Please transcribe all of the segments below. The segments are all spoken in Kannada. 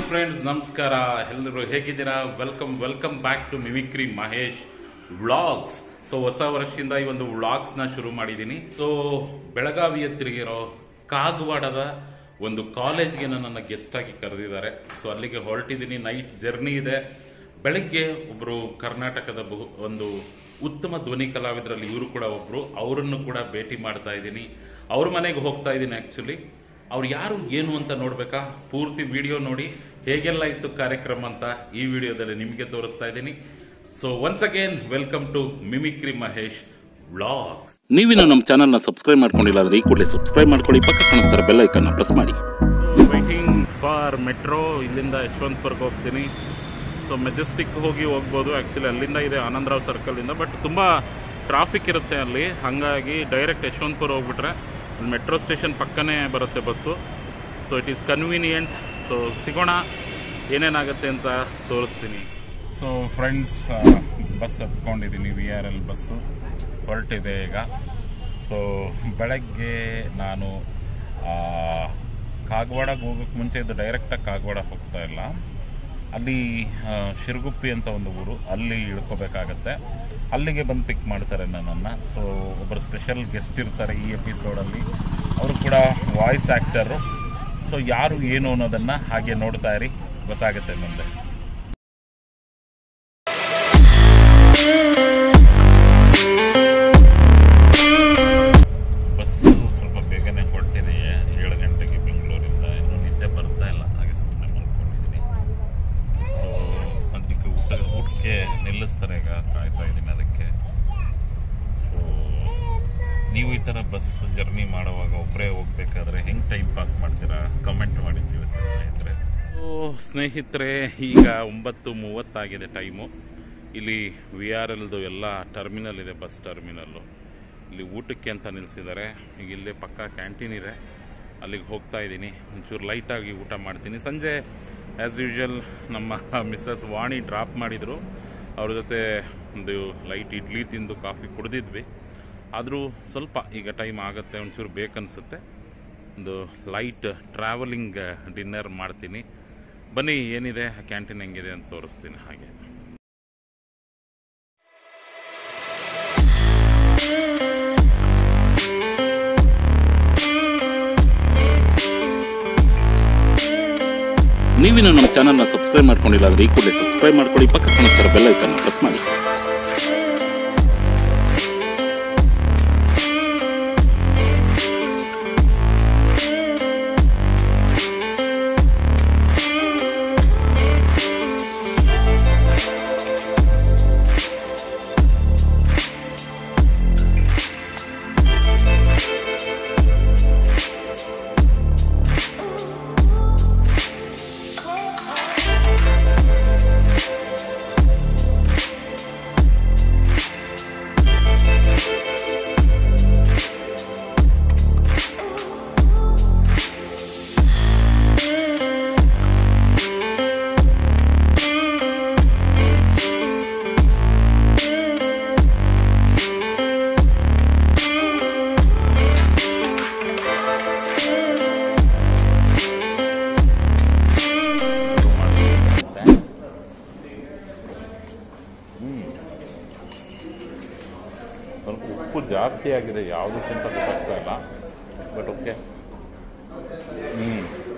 ಫ್ರೆಂಡ್ಸ್ ನಮಸ್ಕಾರ ಎಲ್ಲರೂ ಹೇಗಿದ್ದೀರಾ welcome welcome back to mimicry Mahesh vlogs so ಹೊಸ ವರ್ಷದಿಂದ ಈ ಒಂದು ವ್ಲಾಗ್ಸ್ನ ಶುರು ಮಾಡಿದ್ದೀನಿ ಸೊ ಬೆಳಗಾವಿ ಹತ್ತಿರಗಿರೋ ಕಾಗವಾಡದ ಒಂದು ಕಾಲೇಜ್ಗೆ ನನ್ನನ್ನು ಗೆಸ್ಟ್ ಆಗಿ ಕರೆದಿದ್ದಾರೆ ಸೊ ಅಲ್ಲಿಗೆ ಹೊರಟಿದ್ದೀನಿ ನೈಟ್ ಜರ್ನಿ ಇದೆ ಬೆಳಗ್ಗೆ ಒಬ್ಬರು ಕರ್ನಾಟಕದ ಬಹು ಒಂದು ಉತ್ತಮ ಧ್ವನಿ ಕಲಾವಿದರಲ್ಲಿ ಇವರು ಕೂಡ ಒಬ್ಬರು ಅವರನ್ನು ಕೂಡ ಭೇಟಿ ಮಾಡ್ತಾ ಇದ್ದೀನಿ ಅವ್ರ ಮನೆಗೆ ಹೋಗ್ತಾ ಇದ್ದೀನಿ ಆ್ಯಕ್ಚುಲಿ ಅವ್ರು ಯಾರು ಏನು ಅಂತ ನೋಡ್ಬೇಕಾ ಪೂರ್ತಿ ವಿಡಿಯೋ ನೋಡಿ ಹೇಗೆಲ್ಲ ಇತ್ತು ಕಾರ್ಯಕ್ರಮ ಅಂತ ಈ ವಿಡಿಯೋದಲ್ಲಿ ನಿಮಗೆ ತೋರಿಸ್ತಾ ಇದ್ದೀನಿ so once again welcome to mimicry Mahesh vlogs ನೀವಿನ್ನು ನಮ್ಮ ಚಾನಲ್ನ ಸಬ್ಸ್ಕ್ರೈಬ್ ಮಾಡ್ಕೊಂಡಿಲ್ಲ ಅಂದ್ರೆ ಈ ಕೂಡಲೇ ಸಬ್ಸ್ಕ್ರೈಬ್ ಮಾಡ್ಕೊಳ್ಳಿ ಪಕ್ಕ ಕಾಣಿಸ್ತಾರೆ ಬೆಲ್ ಐಕನ್ನ ಪ್ರೆಸ್ ಮಾಡಿ ವೈಟಿಂಗ್ ಫಾರ್ ಮೆಟ್ರೋ ಇಲ್ಲಿಂದ ಯಶವಂತಪುರ್ಗೆ ಹೋಗ್ತೀನಿ ಸೊ ಮೆಜೆಸ್ಟಿಕ್ ಹೋಗಿ ಹೋಗ್ಬೋದು ಆ್ಯಕ್ಚುಲಿ ಅಲ್ಲಿಂದ ಇದೆ ಆನಂದರಾವ್ ಸರ್ಕಲಿಂದ ಬಟ್ ತುಂಬ ಟ್ರಾಫಿಕ್ ಇರುತ್ತೆ ಅಲ್ಲಿ ಹಾಗಾಗಿ ಡೈರೆಕ್ಟ್ ಯಶವಂತಪುರ ಹೋಗ್ಬಿಟ್ರೆ ಅಲ್ಲಿ ಮೆಟ್ರೋ ಸ್ಟೇಷನ್ ಪಕ್ಕನೇ ಬರುತ್ತೆ bus so it is convenient so ಸಿಗೋಣ ಏನೇನಾಗುತ್ತೆ ಅಂತ ತೋರಿಸ್ತೀನಿ ಸೊ ಫ್ರೆಂಡ್ಸ್ ಬಸ್ ಹತ್ಕೊಂಡಿದ್ದೀನಿ ವಿ ಆರ್ ಎಲ್ ಬಸ್ಸು ಹೊರಟಿದೆ ಈಗ ಸೊ ಬೆಳಗ್ಗೆ ನಾನು ಆ, ಕಾಗವಾಡಕ್ಕೆ ಹೋಗೋಕ್ಕೆ ಮುಂಚೆ ಇದು ಡೈರೆಕ್ಟಾಗಿ ಕಾಗವಾಡ ಹೋಗ್ತಾ ಇಲ್ಲ ಅಲ್ಲಿ ಆ, ಶಿರಗುಪ್ಪಿ ಅಂತ ಒಂದು ಊರು ಅಲ್ಲಿ ಇಳ್ಕೋಬೇಕಾಗತ್ತೆ ಅಲ್ಲಿಗೆ ಬಂದು ಪಿಕ್ ಮಾಡ್ತಾರೆ ನನ್ನನ್ನು ಸೊ ಒಬ್ಬರು ಸ್ಪೆಷಲ್ ಗೆಸ್ಟ್ ಇರ್ತಾರೆ ಈ ಎಪಿಸೋಡಲ್ಲಿ ಅವರು ಕೂಡ ವಾಯ್ಸ್ ಆ್ಯಕ್ಟರು ಸೊ ಯಾರು ಏನು ಅನ್ನೋದನ್ನು ಹಾಗೆ ನೋಡ್ತಾ ಇರಿ ಗೊತ್ತಾಗುತ್ತೆ ಮುಂದೆ ಬಸ್ಸು ಸ್ವಲ್ಪ ಬೇಗನೆ ಹೊರಟಿದೆ ಏಳು ಗಂಟೆಗೆ ಬೆಂಗಳೂರಿಂದ ಇನ್ನೂ ನಿದ್ದೆ ಬರ್ತಾ ಇಲ್ಲ ಹಾಗೆ ಸುಮ್ಮನೆ ಮಲ್ಕೊಂಡಿದ್ದೀನಿ ಸೊ ಅದಕ್ಕೆ ಊಟ ಊಟಕ್ಕೆ ನಿಲ್ಲಿಸ್ತಾರೆ ಈಗ ಕಾಯ್ತಾ ಇದ್ದೀನಿ ಅದಕ್ಕೆ ಸೊ ನೀವು ಈ ಥರ ಬಸ್ ಜರ್ನಿ ಮಾಡುವಾಗ ಒಬ್ಬರೇ ಹೋಗ್ಬೇಕಾದ್ರೆ ಹೆಂಗೆ ಟೈಮ್ ಪಾಸ್ ಮಾಡ್ತೀರಾ ಕಮೆಂಟ್ ಮಾಡಿ ತಿಳಿಸಿ ಸ್ನೇಹಿತರೆ ಸೊ ಸ್ನೇಹಿತರೆ ಈಗ ಒಂಬತ್ತು ಮೂವತ್ತಾಗಿದೆ ಟೈಮು ಇಲ್ಲಿ ವಿ ಆರ್ ಎಲ್ದು ಎಲ್ಲ ಟರ್ಮಿನಲ್ ಇದೆ ಬಸ್ ಟರ್ಮಿನಲ್ಲು ಇಲ್ಲಿ ಊಟಕ್ಕೆ ಅಂತ ನಿಲ್ಲಿಸಿದ್ದಾರೆ ಈಗ ಇಲ್ಲೇ ಪಕ್ಕ ಕ್ಯಾಂಟೀನ್ ಇದೆ ಅಲ್ಲಿಗೆ ಹೋಗ್ತಾ ಇದ್ದೀನಿ ಒಂಚೂರು ಲೈಟಾಗಿ ಊಟ ಮಾಡ್ತೀನಿ ಸಂಜೆ ಆ್ಯಸ್ ಯೂಶುವಲ್ ನಮ್ಮ ಮಿಸ್ಸಸ್ ವಾಣಿ ಡ್ರಾಪ್ ಮಾಡಿದರು ಅವ್ರ ಜೊತೆ ಒಂದು ಲೈಟ್ ಇಡ್ಲಿ ತಿಂದು ಕಾಫಿ ಕುಡಿದಿದ್ವಿ ಆದರೂ ಸ್ವಲ್ಪ ಈಗ ಟೈಮ್ ಆಗುತ್ತೆ ಒಂಚೂರು ಬೇಕನ್ಸುತ್ತೆ ಒಂದು ಲೈಟ್ ಟ್ರಾವೆಲಿಂಗ್ ಡಿನ್ನರ್ ಮಾಡ್ತೀನಿ ಬನ್ನಿ ಏನಿದೆ ಕ್ಯಾಂಟೀನ್ ಹೆಂಗಿದೆ ಅಂತ ತೋರಿಸ್ತೀನಿ ಹಾಗೆ ನೀವಿನ್ನು ನಮ್ಮ ಚಾನಲ್ನ ಸಬ್ಸ್ಕ್ರೈಬ್ ಮಾಡ್ಕೊಂಡಿಲ್ಲ ಅಂದ್ರೆ ಈ ಕೂಡಲೇ ಸಬ್ಸ್ಕ್ರೈಬ್ ಮಾಡ್ಕೊಳ್ಳಿ ಪಕ್ಕ ಕಾಣಿಸ್ತಾರೆ ಬೆಲ್ ಐಕನ್ನ ಪ್ರೆಸ್ ಮಾಡಿ ಸ್ವಲ್ಪ ಉಪ್ಪು ಜಾಸ್ತಿ ಆಗಿದೆ ಯಾವುದಕ್ಕಿಂತ ಗೊತ್ತಾಗ್ತಾ ಇಲ್ಲ ಬಟ್ ಓಕೆ ಹ್ಞೂ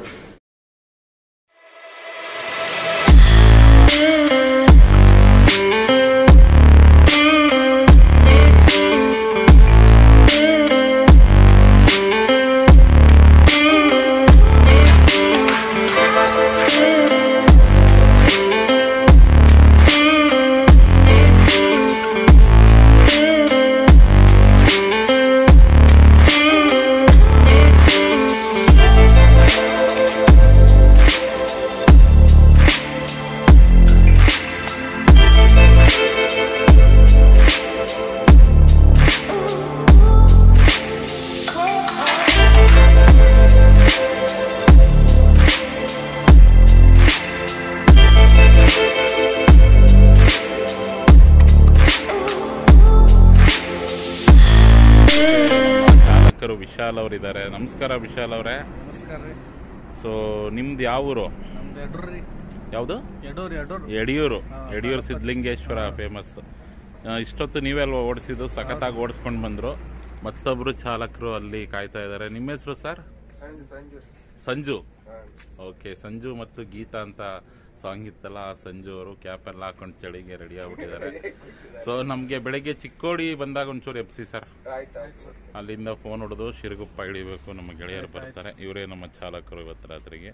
ಚಾಲಕರು ವಿಶಾಲ್ ಅವರಿದ್ದಾರೆ ನಮಸ್ಕಾರ ವಿಶಾಲ್ ಅವರೇ ನಮಸ್ಕಾರ ರೀ ಸೊ ನಿಮ್ದು ಯಾವ ಊರು ನಮ್ದು ನಮ್ದು ಎಡೂರು ರೀ ಯಾವುದು ಎಡೂರು ಎಡೂರು ಯಡಿಯೂರು ಯಡಿಯೂರು ಸಿದ್ಧಲಿಂಗೇಶ್ವರ ಫೇಮಸ್ ಇಷ್ಟೊತ್ತು ನೀವೇ ಅಲ್ವಾ ಓಡಿಸಿದ್ದು ಸಖತ್ತಾಗಿ ಓಡಿಸ್ಕೊಂಡು ಬಂದರು ಮತ್ತೊಬ್ರು ಚಾಲಕರು ಅಲ್ಲಿ ಕಾಯ್ತಾ ಇದ್ದಾರೆ ನಿಮ್ಮ ಹೆಸರು ಸರ್ ಸಂಜು ಓಕೆ ಸಂಜು ಮತ್ತು ಗೀತಾ ಅಂತ ಸಾಂಗ್ ಇತ್ತಲ್ಲ ಆ ಸಂಜು ಅವರು ಕ್ಯಾಪ್ ಎಲ್ಲ ಹಾಕೊಂಡು ಚಳಿಗೆ ರೆಡಿ ಆಗ್ಬಿಟ್ಟಿದ್ದಾರೆ ಸೊ ನಮಗೆ ಬೆಳಗ್ಗೆ ಚಿಕ್ಕೋಡಿ ಬಂದಾಗ ಒಂಚೂರು ಎಪ್ಸಿ ಸರ್ ಅಲ್ಲಿಂದ ಫೋನ್ ಹೊಡೆದು ಶಿರಗುಪ್ಪ ಇಳಿಬೇಕು ನಮ್ಮ ಗೆಳೆಯರು ಬರ್ತಾರೆ ಇವರೇ ನಮ್ಮ ಚಾಲಕರು ಇವತ್ತು ರಾತ್ರಿಗೆ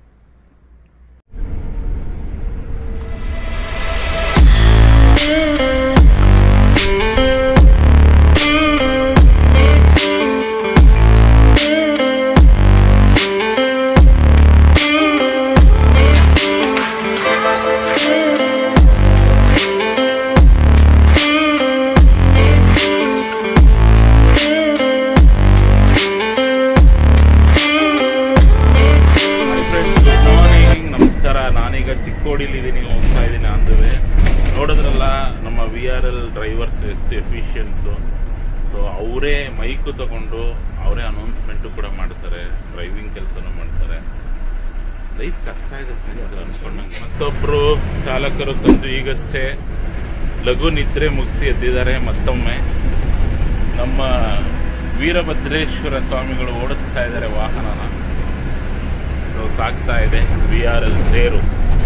ಗುಡ್ ಮಾರ್ನಿಂಗ್ ನಮಸ್ಕಾರ ನಾನೀಗ ಚಿಕ್ಕೋಡಿಲಿದ್ದೀನಿ ಹೋಗ್ತಾ ಇದ್ದೀನಿ ಅಂದುವೆ ನೋಡಿದ್ರಲ್ಲ ನಮ್ಮ ವಿ ಆರ್ ಎಲ್ ಡ್ರೈವರ್ಸ್ ಎಷ್ಟು ಎಫಿಷಿಯನ್ಸು ಸೊ ಅವರೇ ಮೈಕು ತಗೊಂಡು ಅವರೇ ಅನೌನ್ಸ್ಮೆಂಟು ಕೂಡ ಮಾಡ್ತಾರೆ ಡ್ರೈವಿಂಗ್ ಕೆಲಸನೂ ಮಾಡ್ತಾರೆ ಲೈಫ್ ಕಷ್ಟ ಇದೆ ಸ್ನೇಹಿತರು ಅನ್ಕೊಂಡಂಗೆ ಮತ್ತೊಬ್ರು ಚಾಲಕರು ಸಂಜು ಈಗಷ್ಟೇ ಲಘು ನಿದ್ರೆ ಮುಗಿಸಿ ಎದ್ದಿದ್ದಾರೆ ಮತ್ತೊಮ್ಮೆ ನಮ್ಮ ವೀರಭದ್ರೇಶ್ವರ ಸ್ವಾಮಿಗಳು ಓಡಿಸ್ತಾ ಇದ್ದಾರೆ ವಾಹನನ ಸೊ ಸಾಗ್ತಾ ಇದೆ ವಿ ಆರ್ ಎಲ್ ತೇರು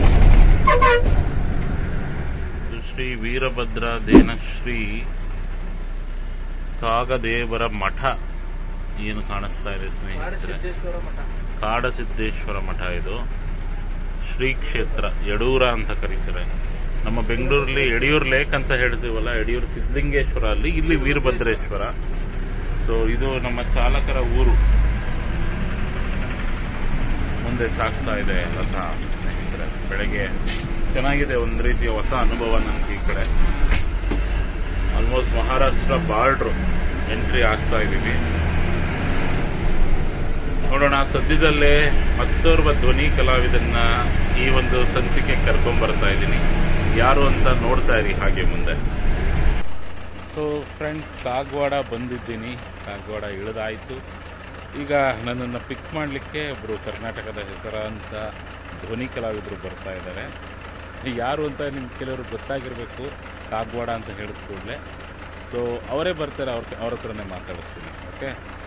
ಇದು ಶ್ರೀ ವೀರಭದ್ರ ದೇನಶ್ರೀ ಕಾಗದೇವರ ಮಠ ಏನು ಕಾಣಿಸ್ತಾ ಇದೆ ಸ್ನೇಹಿತರೆ ಸಿದ್ದೇಶ್ವರ ಮಠ ಕಾಡಸಿದ್ದೇಶ್ವರ ಮಠ ಇದು ಶ್ರೀ ಕ್ಷೇತ್ರ ಯಡೂರ ಅಂತ ಕರೀತಾರೆ ನಮ್ಮ ಬೆಂಗಳೂರಲ್ಲಿ ಯಡಿಯೂರು ಲೇಕ್ ಅಂತ ಹೇಳ್ತೀವಲ್ಲ ಯಡಿಯೂರು ಸಿದ್ಧಲಿಂಗೇಶ್ವರ ಅಲ್ಲಿ ಇಲ್ಲಿ ವೀರಭದ್ರೇಶ್ವರ ಸೊ ಇದು ನಮ್ಮ ಚಾಲಕರ ಊರು ಮುಂದೆ ಸಾಗ್ತಾ ಇದೆ ಲತಾ ಸ್ನೇಹಿತರೆ ಬೆಳಗ್ಗೆ ಚೆನ್ನಾಗಿದೆ ಒಂದು ರೀತಿಯ ಹೊಸ ಅನುಭವ ನನಗೆ ಈ ಕಡೆ ಆಲ್ಮೋಸ್ಟ್ ಮಹಾರಾಷ್ಟ್ರ ಬಾರ್ಡ್ರು ಎಂಟ್ರಿ ಆಗ್ತಾ ಇದ್ದೀವಿ ನೋಡೋಣ ಸದ್ಯದಲ್ಲೇ ಮತ್ತೋರ್ವ ಧ್ವನಿ ಕಲಾವಿದನ್ನ ಈ ಒಂದು ಸಂಚಿಕೆ ಕರ್ಕೊಂಡ್ ಬರ್ತಾ ಇದ್ದೀನಿ ಯಾರು ಅಂತ ನೋಡ್ತಾ ಇರಿ ಹಾಗೆ ಮುಂದೆ ಸೊ ಫ್ರೆಂಡ್ಸ್ ಕಾಗವಾಡ ಬಂದಿದ್ದೀನಿ ಕಾಗವಾಡ ಇಳಿದಾಯಿತು ಈಗ ನನ್ನನ್ನು ಪಿಕ್ ಮಾಡಲಿಕ್ಕೆ ಒಬ್ಬರು ಕರ್ನಾಟಕದ ಹೆಸರಾಂತ ಧ್ವನಿ ಕಲಾವಿದರು ಬರ್ತಾ ಇದ್ದಾರೆ ಯಾರು ಅಂತ ನಿಮ್ಗೆ ಕೆಲವರು ಗೊತ್ತಾಗಿರಬೇಕು ಕಾಗವಾಡ ಅಂತ ಹೇಳಿದ ಕೂಡಲೇ ಸೊ ಅವರೇ ಬರ್ತಾರೆ ಅವ್ರ ಅವ್ರ ಹತ್ರನೇ ಮಾತಾಡಿಸ್ತೀನಿ ಓಕೆ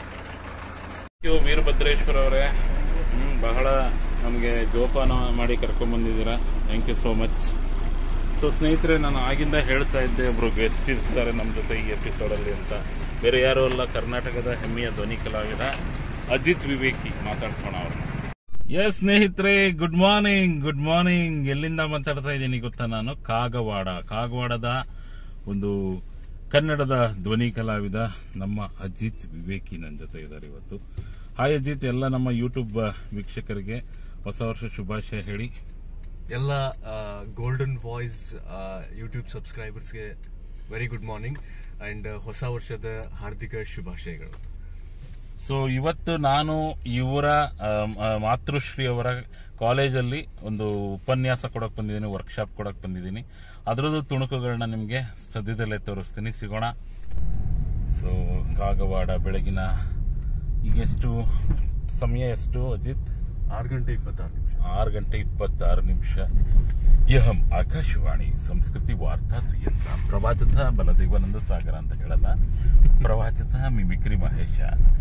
ಯು ವೀರಭದ್ರೇಶ್ವರ ಅವರೇ ಹ್ಮ್, ಬಹಳ ನಮಗೆ ಜೋಪಾನ ಮಾಡಿ ಕರ್ಕೊಂಡ್ಬಂದಿದ್ದೀರಾ thank you so much so ಸ್ನೇಹಿತರೆ ನಾನು ಆಗಿಂದ ಹೇಳ್ತಾ ಇದ್ದೆ ಒಬ್ರು ಗೆಸ್ಟ್ ಇರ್ತಾರೆ ನಮ್ಮ ಜೊತೆ ಈ ಎಪಿಸೋಡಲ್ಲಿ ಅಂತ ಬೇರೆ ಯಾರು ಅಲ್ಲ ಕರ್ನಾಟಕದ ಹೆಮ್ಮೆಯ ಧ್ವನಿ ಕಲಾವಿದ ಅಜಿತ್ ವಿವೇಕಿ ಮಾತಾಡ್ಸೋಣ ಅವ್ರನ್ನ ಎಸ್ ಸ್ನೇಹಿತರೆ ಗುಡ್ ಮಾರ್ನಿಂಗ್ ಗುಡ್ ಮಾರ್ನಿಂಗ್ ಎಲ್ಲಿಂದ ಮಾತಾಡ್ತಾ ಇದ್ದೀನಿ ಗೊತ್ತಾ ನಾನು ಕಾಗವಾಡ ಕಾಗವಾಡದ ಒಂದು ಕನ್ನಡದ ಧ್ವನಿ ಕಲಾವಿದ ನಮ್ಮ ಅಜಿತ್ ವಿವೇಕಿ ನನ್ನ ಜೊತೆ ಇದ್ದಾರೆ ಇವತ್ತು ಹಾಯ್ ಅಜಿತ್ ಎಲ್ಲ ನಮ್ಮ ಯೂಟ್ಯೂಬ್ ವೀಕ್ಷಕರಿಗೆ ಹೊಸ ವರ್ಷ ಶುಭಾಶಯ ಹೇಳಿ ಎಲ್ಲ ಗೋಲ್ಡನ್ ವಾಯ್ಸ್ ಯೂಟ್ಯೂಬ್ ಸಬ್ಸ್ಕ್ರೈಬರ್ಸ್ಗೆ ವೆರಿ ಗುಡ್ ಮಾರ್ನಿಂಗ್ ಅಂಡ್ ಹೊಸ ವರ್ಷದ ಹಾರ್ದಿಕ ಶುಭಾಶಯಗಳು ಸೊ ಇವತ್ತು ನಾನು ಇವರ ಆಮ್, ಆ, ಮಾತೃಶ್ರೀ ಅವರ ಕಾಲೇಜಲ್ಲಿ ಒಂದು ಉಪನ್ಯಾಸ ಕೊಡಕ್ ಬಂದಿದ್ದೀನಿ ವರ್ಕ್ಶಾಪ್ ಕೊಡಕ್ ಬಂದಿದ್ದೀನಿ ಅದರದ್ದು ತುಣುಕುಗಳನ್ನ ನಿಮಗೆ ಸದ್ಯದಲ್ಲೇ ತೋರಿಸ್ತೀನಿ ಸಿಗೋಣ ಸೊ ಕಾಗವಾಡ ಬೆಳಗಿನ ಈಗ ಎಷ್ಟು ಸಮಯ ಎಷ್ಟು ಅಜಿತ್ ಆರು ಗಂಟೆ ಇಪ್ಪತ್ತಾರು ನಿಮಿಷ ಆರು ಗಂಟೆ ಇಪ್ಪತ್ತಾರು ನಿಮಿಷ ಯಹಂ ಆಕಾಶವಾಣಿ ಸಂಸ್ಕೃತಿ ವಾರ್ತಾ ತುಯಂತ ಪ್ರವಾಚತ ಬಲದೇವಾನಂದ ಸಾಗರ ಅಂತ ಹೇಳಲ್ಲ ಪ್ರವಾಚತ ಮಿಮಿಕ್ರಿ ಮಹೇಶ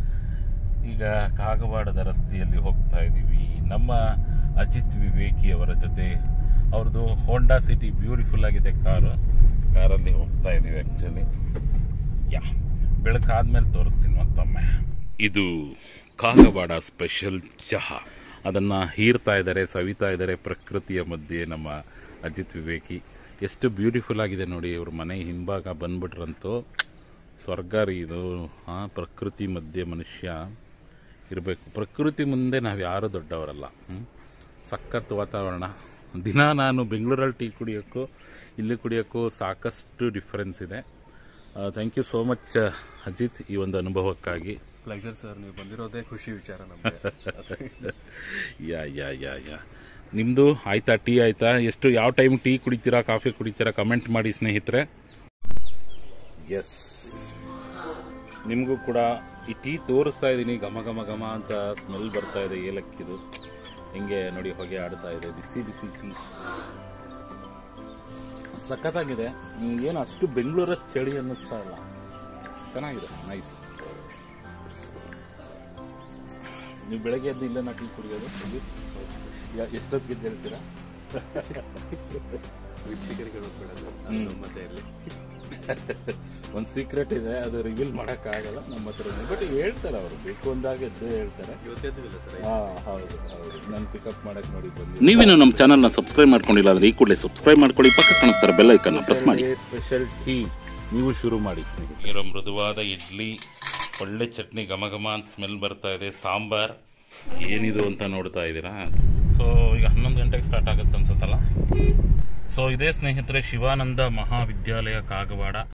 ಈಗ ಕಾಗವಾಡದ ರಸ್ತೆಯಲ್ಲಿ ಹೋಗ್ತಾ ಇದ್ದೀವಿ ನಮ್ಮ ಅಜಿತ್ ವಿವೇಕಿ ಅವರ ಜೊತೆ ಅವ್ರದ್ದು ಹೋಂಡಾ ಸಿಟಿ ಬ್ಯೂಟಿಫುಲ್ ಆಗಿದೆ ಕಾರು ಕಾರಲ್ಲಿ ಹೋಗ್ತಾ ಇದೀವಿ ಆಕ್ಚುಲಿ ಯಾ ಬೆಳಕಾದ್ಮೇಲೆ ತೋರಿಸ್ತೀನಿ ಮತ್ತೊಮ್ಮೆ ಇದು ಕಾಗವಾಡ ಸ್ಪೆಷಲ್ ಚಹಾ ಅದನ್ನ ಹೀರ್ತಾ ಇದ್ದಾರೆ ಸವಿತಾ ಇದ್ದಾರೆ ಪ್ರಕೃತಿಯ ಮಧ್ಯೆ ನಮ್ಮ ಅಜಿತ್ ವಿವೇಕಿ ಎಷ್ಟು ಬ್ಯೂಟಿಫುಲ್ ಆಗಿದೆ ನೋಡಿ ಇವ್ರ ಮನೆ ಹಿಂಭಾಗ ಬಂದ್ಬಿಟ್ರಂತೂ ಸ್ವರ್ಗ ರೀ ಇದು ಆ ಪ್ರಕೃತಿ ಮಧ್ಯೆ ಮನುಷ್ಯ ಇರಬೇಕು ಪ್ರಕೃತಿ ಮುಂದೆ ನಾವು ಯಾರು ದೊಡ್ಡವರಲ್ಲ ಹ್ಮ್? ಸಖತ್ ವಾತಾವರಣ ದಿನ ನಾನು ಬೆಂಗಳೂರಲ್ಲಿ ಟೀ ಕುಡಿಯೋಕ್ಕೂ ಇಲ್ಲಿ ಕುಡಿಯೋಕ್ಕೂ ಸಾಕಷ್ಟು ಡಿಫರೆನ್ಸ್ ಇದೆ thank you so much Ajith ಈ ಒಂದು ಅನುಭವಕ್ಕಾಗಿ ಪ್ಲೆಜರ್ ಸರ್ ನೀವು ಬಂದಿರೋದೇ ಖುಷಿ ವಿಚಾರ ನಮಗೆ ಯಾ ಯಾ ಯಾ ಯಾ ನಿಮ್ಮದು ಆಯ್ತಾ ಟೀ ಆಯ್ತಾ ಎಷ್ಟು ಯಾವ ಟೈಮ್ ಟೀ ಕುಡಿತೀರಾ ಕಾಫಿ ಕುಡಿತೀರಾ ಕಮೆಂಟ್ ಮಾಡಿ ಸ್ನೇಹಿತರೆ ಎಸ್ ನಿಮಗೂ ಕೂಡ ಈ ಟೀ ತೋರಿಸ್ತಾ ಇದ್ದೀನಿ ಘಮ ಘಮ ಘಮ ಅಂತ ಸ್ಮೆಲ್ ಬರ್ತಾ ಇದೆ ಏಲಕ್ಕಿದು ಹಿಂಗೆ ನೋಡಿ ಹೊಗೆ ಆಡ್ತಾ ಇದೆ ಬಿಸಿ ಬಿಸಿ ಟೀ ಸಖತ್ತಾಗಿದೆ ಏನು ಅಷ್ಟು ಬೆಂಗಳೂರಷ್ಟು ಚಳಿ ಅನ್ನಿಸ್ತಾ ಇಲ್ಲ ಚೆನ್ನಾಗಿದೆ ನೈಸ್ ನೀವು ಬೆಳಗ್ಗೆ ಎದ್ದು ಇಲ್ಲೇ ನಾ ಟೀ ಕುಡಿಯೋದು ಸಂದೀಪ್? ಯಾ- ಎಷ್ಟೊತ್ತಿಗೆ ಎದ್ದು ಹೇಳ್ತೀರಾ ವೀಕ್ಷಕರಿಗೆ ಗೊತ್ತಿಡೋದು ಹ್ಮ್. ಮತ್ತೆ ಇರಲಿ ಒಂದು ಸೀಕ್ರೆಟ್ ಇದೆ ಅದು ರಿವೀಲ್ ಮಾಡೋಕ್ಕಾಗಲ್ಲ ನಮ್ಮ ಹತ್ರ ಬಟ್ ಹೇಳ್ತಾರೆ ಅವರು ಬೇಕು ಅಂದಾಗ ಎದ್ದು ಹೇಳ್ತಾರೆ ಇವತ್ತು ಎದ್ದಿಲ್ಲ ಸರ್ ಹಾ ಹೌದು ಹೌದು ನಾನು ಪಿಕಪ್ ಮಾಡಕ್ ನೋಡಿ ಬಂದಿ ನೀವಿನ್ನು ನಮ್ಮ ಚಾನಲ್ನ ಸಬ್ಸ್ಕ್ರೈಬ್ ಮಾಡ್ಕೊಂಡಿಲ್ಲ ಅಂದ್ರೆ ಈ ಕೂಡಲೇ ಸಬ್ಸ್ಕ್ರೈಬ್ ಮಾಡ್ಕೊಳ್ಳಿ ಪಕ್ಕ ಕಾಣಿಸ್ತಾರೆ ಬೆಲ್ ಐಕನ್ನ ಪ್ರೆಸ್ ಮಾಡಿ ಸ್ಪೆಷಲ್ ಟೀ ನೀವು ಶುರು ಮಾಡಿ ಸ್ನೇಹಿತರೆ ಇರೋ ಮೃದುವಾದ ಇಡ್ಲಿ ಒಳ್ಳೆ ಚಟ್ನಿ ಘಮ ಘಮ ಅಂತ ಸ್ಮೆಲ್ ಬರ್ತಾ ಇದೆ ಸಾಂಬಾರ್ ಏನಿದು ಅಂತ ನೋಡ್ತಾ ಇದ್ದೀರಾ ಸೊ ಈಗ ಹನ್ನೊಂದು ಗಂಟೆಗೆ ಸ್ಟಾರ್ಟ್ ಆಗುತ್ತೆ ಅನ್ಸುತ್ತಲ್ಲ ಸೊ ಇದೇ ಸ್ನೇಹಿತರೆ ಶಿವಾನಂದ ಮಹಾವಿದ್ಯಾಲಯ ಕಾಗವಾಡ